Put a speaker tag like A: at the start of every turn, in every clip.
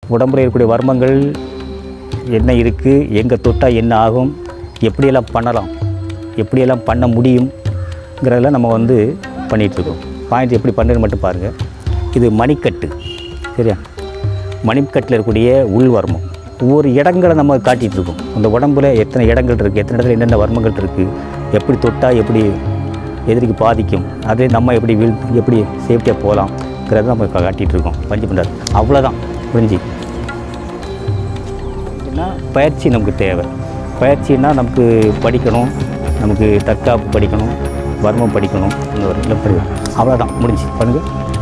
A: உடம்புல இருக்கக்கூடிய வர்மங்கள் என்ன இருக்குது எங்கே தொட்டால் என்ன ஆகும் எப்படியெல்லாம் பண்ணலாம் எப்படியெல்லாம் பண்ண முடியுங்கிறதெல்லாம் நம்ம வந்து பண்ணிகிட்ருக்கோம் பாயிண்ட் எப்படி பண்ணுறது மட்டும் பாருங்கள் இது மணிக்கட்டு சரியா மணிக்கட்டில் இருக்கக்கூடிய உள்வர்மம் ஒவ்வொரு இடங்களை நம்ம காட்டிகிட்டு இருக்கோம் அந்த உடம்புல எத்தனை இடங்கள் இருக்குது எத்தனை இடத்துல என்னென்ன வர்மங்கள் இருக்குது எப்படி தொட்டால் எப்படி எதிரிக்கு பாதிக்கும் அதே நம்ம எப்படி வீழ் எப்படி சேஃப்டியாக போகலாம்ங்கிறத நம்ம காட்டிகிட்டு இருக்கோம் பஞ்சு பண்ணுறது அவ்வளோதான் புரிஞ்சு ஏன்னா பயிற்சி நமக்கு தேவை பயிற்சின்னா நமக்கு படிக்கணும் நமக்கு தற்காப்பு படிக்கணும் வர்மம் படிக்கணும் இந்த ஒரு இல்லை படிக்கணும் அவ்வளோதான் முடிஞ்சு பண்ணுங்க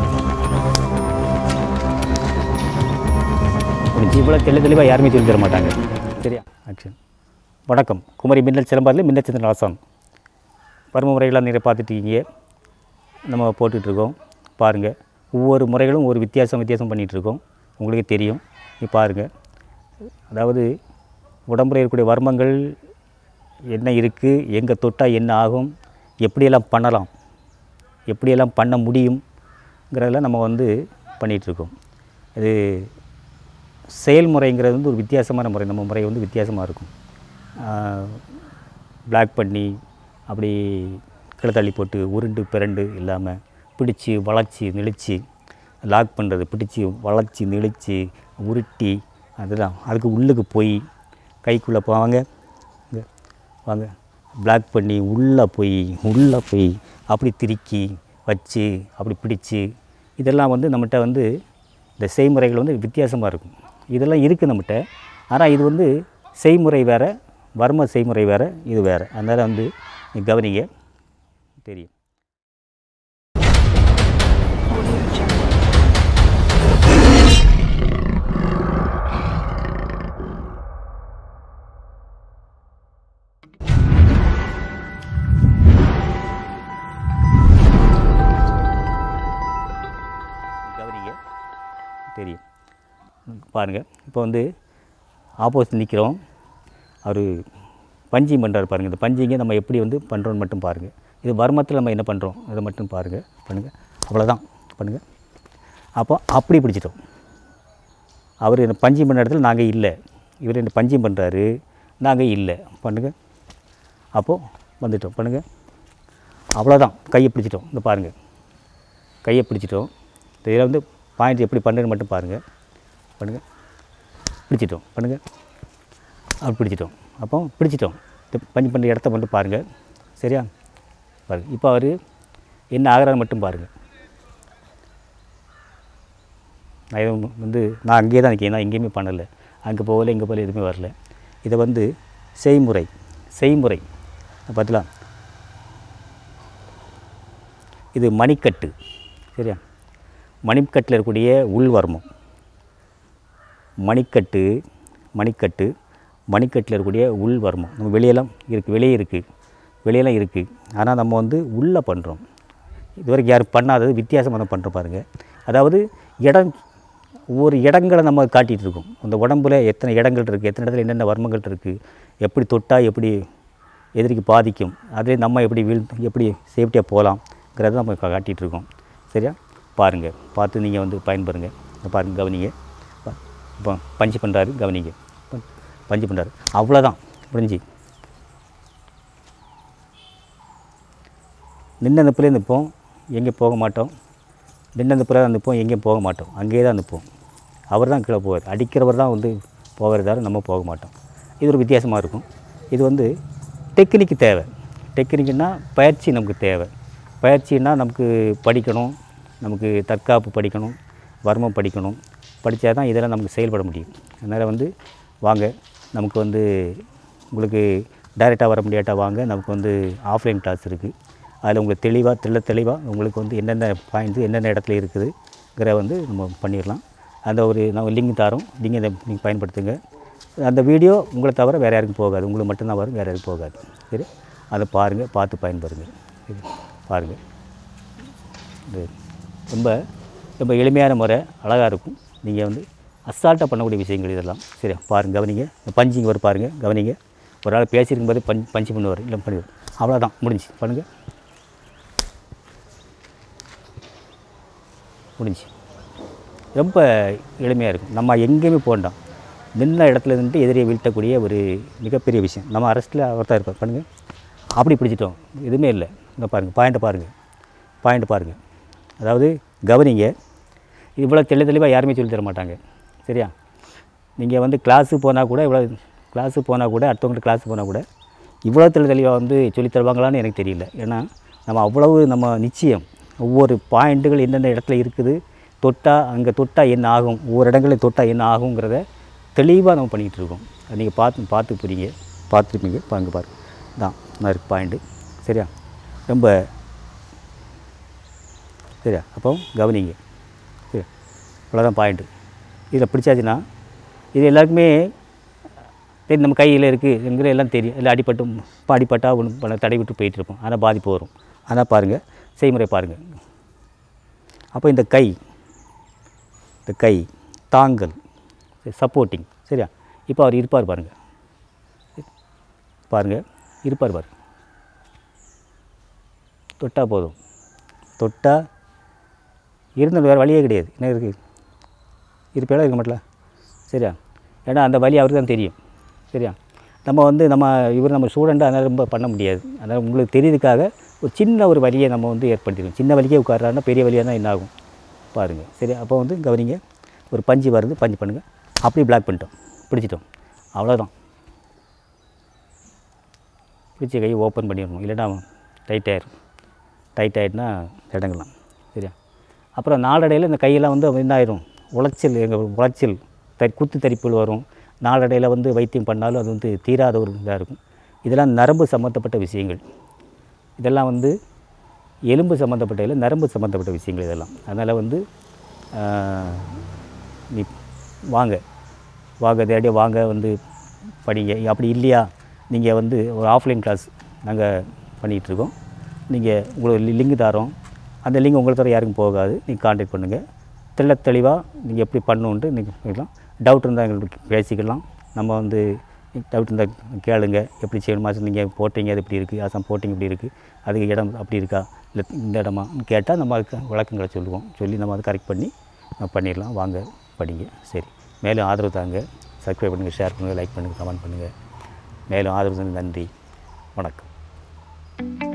A: முடிஞ்சு இவ்வளோ தெளி தெளிவாக யாருமே சொல்லி தர மாட்டாங்க சரியா ஆக்ஷன் வணக்கம் குமரி மின்னல் சிலம்பாதில் மின்னல் சந்திரன் ஆசான் வர்ம முறைகளாக நிறைய பார்த்துட்டு இருக்கீங்க நம்ம போட்டுட்ருக்கோம் பாருங்கள் ஒவ்வொரு முறைகளும் ஒரு வித்தியாசம் வித்தியாசம் பண்ணிகிட்ருக்கோம் உங்களுக்கு தெரியும் நீ பாருங்கள் அதாவது உடம்புல இருக்கக்கூடிய வர்மங்கள் என்ன இருக்குது எங்கே தொட்டால் என்ன ஆகும் எப்படியெல்லாம் பண்ணலாம் எப்படியெல்லாம் பண்ண முடியுங்கிறதெல்லாம் நம்ம வந்து பண்ணிகிட்ருக்கோம் இது செயல்முறைங்கிறது வந்து ஒரு வித்தியாசமான முறை நம்ம முறை வந்து வித்தியாசமாக இருக்கும் பிளாக் பண்ணி அப்படி கிளத்தள்ளி போட்டு உருண்டு பிறண்டு இல்லாமல் பிடிச்சி வளைச்சி நெளிச்சு லாக் பண்ணுறது பிடிச்சி வளைச்சி நெளிச்சு உருட்டி அதுதான் அதுக்கு உள்ளுக்கு போய் கைக்குள்ளே போவாங்க இங்க வாங்க பிளாக் பண்ணி உள்ளே போய் உள்ளே போய் அப்படி திருக்கி வச்சு அப்படி பிடிச்சு இதெல்லாம் வந்து நம்மகிட்ட வந்து இந்த செய்முறைகள் வந்து வித்தியாசமாக இருக்கும் இதெல்லாம் இருக்குது நம்மகிட்ட ஆனால் இது வந்து செய்முறை வேறு வர்ம செய்முறை வேறு இது வேறு அதனால் வந்து நீ கவனிங்க தெரியும் கவனிங்க தெரியும் பாருங்கள் இப்போ வந்து ஆப்போசிட் நிற்கிறோம் அவர் பஞ்சிங் பண்ணுறாரு பாருங்கள் இந்த பஞ்சிங்கை நம்ம எப்படி வந்து பண்ணுறோன்னு மட்டும் பாருங்கள் இது வர்மத்தில் நம்ம என்ன பண்ணுறோம் இதை மட்டும் பாருங்கள் பண்ணுங்கள் அவ்வளோதான் பண்ணுங்கள் அப்போ அப்படி பிடிச்சிட்டோம் அவர் என்ன பஞ்சிங் பண்ண இடத்துல நாங்கள் இல்லை இவர் என்ன பஞ்சிங் பண்ணுறாரு நாங்கள் இல்லை பண்ணுங்கள் அப்போது வந்துட்டோம் பண்ணுங்கள் அவ்வளோதான் கையை பிடிச்சிட்டோம் இந்த பாருங்கள் கையை பிடிச்சிட்டோம் இந்த இதில் வந்து பாயிண்ட் எப்படி பண்ணுறது மட்டும் பாருங்கள் பண்ணுங்கள் பிடிச்சிட்டோம் பண்ணுங்கள் அப்படி பிடிச்சிட்டோம் அப்போ பிடிச்சிட்டோம் இந்த பஞ்சு பண்ணுற இடத்த மட்டும் பாருங்கள் சரியா பாருங்கள் இப்போ அவர் என்ன ஆகிறாரு மட்டும் பாருங்கள் நான் எதுவும் வந்து நான் அங்கேயே தான் இருக்கேன் நான் எங்கேயுமே பண்ணலை அங்கே போகல இங்கே போகல எதுவுமே வரல இதை வந்து செய்முறை செய்முறை பார்த்தீங்களா இது மணிக்கட்டு சரியா மணிக்கட்டில் இருக்கக்கூடிய உள்வர்மம் மணிக்கட்டு மணிக்கட்டு மணிக்கட்டில் இருக்கக்கூடிய உள்வர்மம் நம்ம வெளியெல்லாம் இருக்குது வெளியே இருக்குது வெளியெல்லாம் இருக்குது ஆனால் நம்ம வந்து உள்ளே பண்ணுறோம் இதுவரைக்கும் யாரும் பண்ணாதது வித்தியாசமாக தான் பண்ணுறோம் பாருங்கள் அதாவது இடம் ஒவ்வொரு இடங்களை நம்ம காட்டிகிட்டு இருக்கோம் அந்த உடம்புல எத்தனை இடங்கள் இருக்குது எத்தனை இடத்துல என்னென்ன வர்மங்கள் இருக்குது எப்படி தொட்டால் எப்படி எதிரிக்கு பாதிக்கும் அதே நம்ம எப்படி வீழ் எப்படி சேஃப்டியாக போகலாம்ங்கிறத நம்ம கா- காட்டிகிட்டு இருக்கோம் சரியா பாருங்கள் பார்த்து நீங்கள் வந்து பயன்பெறுங்க இதை பாருங்கள் கவனிங்க ப- இப்போ பஞ்சு பண்ணுறாரு கவனிங்க ப- பஞ்சு பண்ணுறாரு அவ்வளோதான் புரிஞ்சு நின்ன நிப்பிலே நிற்போம் எங்கேயும் போக மாட்டோம் நின்ன நிப்பில் தான் நிற்போம் எங்கேயும் போக மாட்டோம் அங்கேயே தான் நிற்போம் அவர் தான் கீழே போவார் அடிக்கிறவர் தான் வந்து போகிறதால நம்ம போக மாட்டோம் இது ஒரு வித்தியாசமாக இருக்கும் இது வந்து டெக்னிக்கு தேவை டெக்னிக்குன்னா பயிற்சி நமக்கு தேவை பயிற்சின்னா நமக்கு படிக்கணும் நமக்கு தற்காப்பு படிக்கணும் வர்மம் படிக்கணும் படித்தா தான் இதெல்லாம் நமக்கு செயல்பட முடியும் அதனால் வந்து வாங்க நமக்கு வந்து உங்களுக்கு டைரெக்டாக வர முடியாட்டா வாங்க நமக்கு வந்து ஆஃப்லைன் கிளாஸ் இருக்குது அதில் உங்களுக்கு தெளிவாக தெள்ள தெளிவாக உங்களுக்கு வந்து என்னென்ன பாயிண்ட்ஸ் என்னென்ன இடத்துல இருக்குதுங்கிற வந்து நம்ம பண்ணிடலாம் அந்த ஒரு நான் லிங்க் தரோம் லிங்கை நீங்கள் பயன்படுத்துங்க அந்த வீடியோ உங்களை தவிர வேறு யாருக்கும் போகாது உங்களுக்கு மட்டும்தான் வரும் வேறு யாருக்கும் போகாது சரி அதை பாருங்கள் பார்த்து பயன்பெறுங்க சரி பாருங்கள் இது ரொம்ப ரொம்ப எளிமையான முறை அழகாக இருக்கும் நீங்கள் வந்து அசால்ட்டாக பண்ணக்கூடிய விஷயங்கள் இதெல்லாம் சரி பாருங்கள் கவனிங்க இந்த பஞ்சிங் வரும் பாருங்கள் கவனிங்க ஒரு ஆள் பேசியிருக்கும் போது பஞ்ச் பஞ்சு பண்ணுவார் இல்லை பண்ணுவார் அவ்வளோதான் முடிஞ்சு பண்ணுங்கள் முடிஞ்சு ரொம்ப எளிமையாக இருக்கும் நம்ம எங்கேயுமே போகண்டாம் நின்ன இடத்துல நின்று எதிரியை வீழ்த்தக்கூடிய ஒரு மிகப்பெரிய விஷயம் நம்ம அரசில் அவர் தான் இருப்பார் பாருங்கள் அப்படி பிடிச்சிட்டோம் எதுவுமே இல்லை இங்கே பாருங்கள் பாயிண்ட்டை பாருங்கள் பாயிண்ட் பாருங்கள் அதாவது கவனிங்க இவ்வளோ தெளி தெளிவாக யாருமே சொல்லித் தர மாட்டாங்க சரியா நீங்கள் வந்து கிளாஸுக்கு போனால் கூட இவ்வளோ கிளாஸுக்கு போனால் கூட அடுத்தவங்கள்ட்ட கிளாஸுக்கு போனால் கூட இவ்வளோ தெளி தெளிவாக வந்து சொல்லித் தருவாங்களான்னு எனக்கு தெரியல ஏன்னா நம்ம அவ்வளவு நம்ம நிச்சயம் ஒவ்வொரு பாயிண்ட்டுகள் எந்தெந்த இடத்துல இருக்குது தொட்டால் அங்கே தொட்டால் என்ன ஆகும் ஒவ்வொரு இடங்களில் தொட்டால் என்ன ஆகுங்கிறத தெளிவாக நம்ம பண்ணிக்கிட்டு இருக்கோம் அது நீங்கள் பார்த்து பார்த்து புரியுங்க பார்த்துருப்பீங்க பாருங்க பாருங்க தான் நான் இருக்கு பாயிண்ட்டு சரியா ரொம்ப சரியா அப்போ கவனிங்க சரி அவ்வளோதான் பாயிண்ட்டு இதில் பிடிச்சாச்சுன்னா இது எல்லாருக்குமே சரி நம்ம கையில் இருக்குது எங்களை எல்லாம் தெரியும் இல்லை அடிபட்டும் இப்போ அடிப்பட்டா ஒன்று பண்ண தடை விட்டு போயிட்டு இருப்போம் ஆனால் பாதிப்பு வரும் ஆனால் பாருங்கள் செய்முறை பாருங்கள் அப்போ இந்த கை இந்த கை தாங்கல் சப்போர்ட்டிங் சரியா இப்போ அவர் இருப்பார் பாருங்கள் பாருங்கள் இருப்பார் பாருங்க தொட்டால் போதும் தொட்டால் இருந்தால் வேறு வழியே கிடையாது என்ன இருக்குது இருப்பேடா இருக்க மாட்டல சரியா ஏன்னா அந்த வழி அவருக்கு தான் தெரியும் சரியா நம்ம வந்து நம்ம இவர் நம்ம ஸ்டூடெண்ட்டு அதனால் ரொம்ப பண்ண முடியாது அதனால் உங்களுக்கு தெரியுதுக்காக ஒரு சின்ன ஒரு வழியை நம்ம வந்து ஏற்படுத்திடுவோம் சின்ன வழியே உட்கார்றாருன்னா பெரிய வழியாக தான் என்ன ஆகும் பாருங்கள் சரியா அப்போ வந்து கவனிங்க ஒரு பஞ்சு வருது பஞ்சு பண்ணுங்கள் அப்படியே பிளாக் பண்ணிட்டோம் பிடிச்சிட்டோம் அவ்வளோதான் பிடிச்ச கையை ஓப்பன் பண்ணிடணும் இல்லைன்னா டைட் ஆயிரும் டைட் ஆகிட்டுனா இடங்கலாம் சரியா அப்புறம் நாளடையில் இந்த கையெல்லாம் வந்து என்ன ஆயிரும் உளைச்சல் எங்கள் உளைச்சல் த குத்து தரிப்புகள் வரும் நாளடையில் வந்து வைத்தியம் பண்ணாலும் அது வந்து தீராத ஒரு இதாக இருக்கும் இதெல்லாம் நரம்பு சம்மந்தப்பட்ட விஷயங்கள் இதெல்லாம் வந்து எலும்பு சம்மந்தப்பட்ட இல்லை நரம்பு சம்மந்தப்பட்ட விஷயங்கள் இதெல்லாம் அதனால் வந்து ஆஹ், நீ வாங்க வாங்க தேடியே வாங்க வந்து படிங்க அப்படி இல்லையா நீங்கள் வந்து ஒரு ஆஃப்லைன் கிளாஸ் நாங்கள் பண்ணிகிட்ருக்கோம் நீங்கள் உங்களுக்கு லிங்க் தரோம் அந்த லிங்க் உங்களை தர யாருக்கும் போகாது நீங்கள் காண்டாக்ட் பண்ணுங்கள் தெள்ள தெளிவாக நீங்கள் எப்படி பண்ணணுன்ட்டு நீங்கள் பண்ணிக்கலாம் டவுட் இருந்தால் எங்களுக்கு பேசிக்கலாம் நம்ம வந்து டவுட் இருந்தால் கேளுங்க எப்படி செய்யணுமா நீங்கள் போட்டிங்க அது இப்படி இருக்குது அசாம் போட்டிங்க இப்படி இருக்குது அதுக்கு இடம் அப்படி இருக்கா இல்லை இந்த இடமா கேட்டால் நம்ம அதுக்கு விளக்கங்களை சொல்லுவோம் சொல்லி நம்ம அதை கரெக்ட் பண்ணி நம்ம பண்ணிடலாம் வாங்க படிங்க சரி மேலும் ஆதரவு தாங்க சப்ஸ்கிரைப் பண்ணுங்கள் ஷேர் பண்ணுங்கள் லைக் பண்ணுங்கள் கமெண்ட் பண்ணுங்கள் மேலும் ஆதரவு தந்ததுக்கு நன்றி வணக்கம்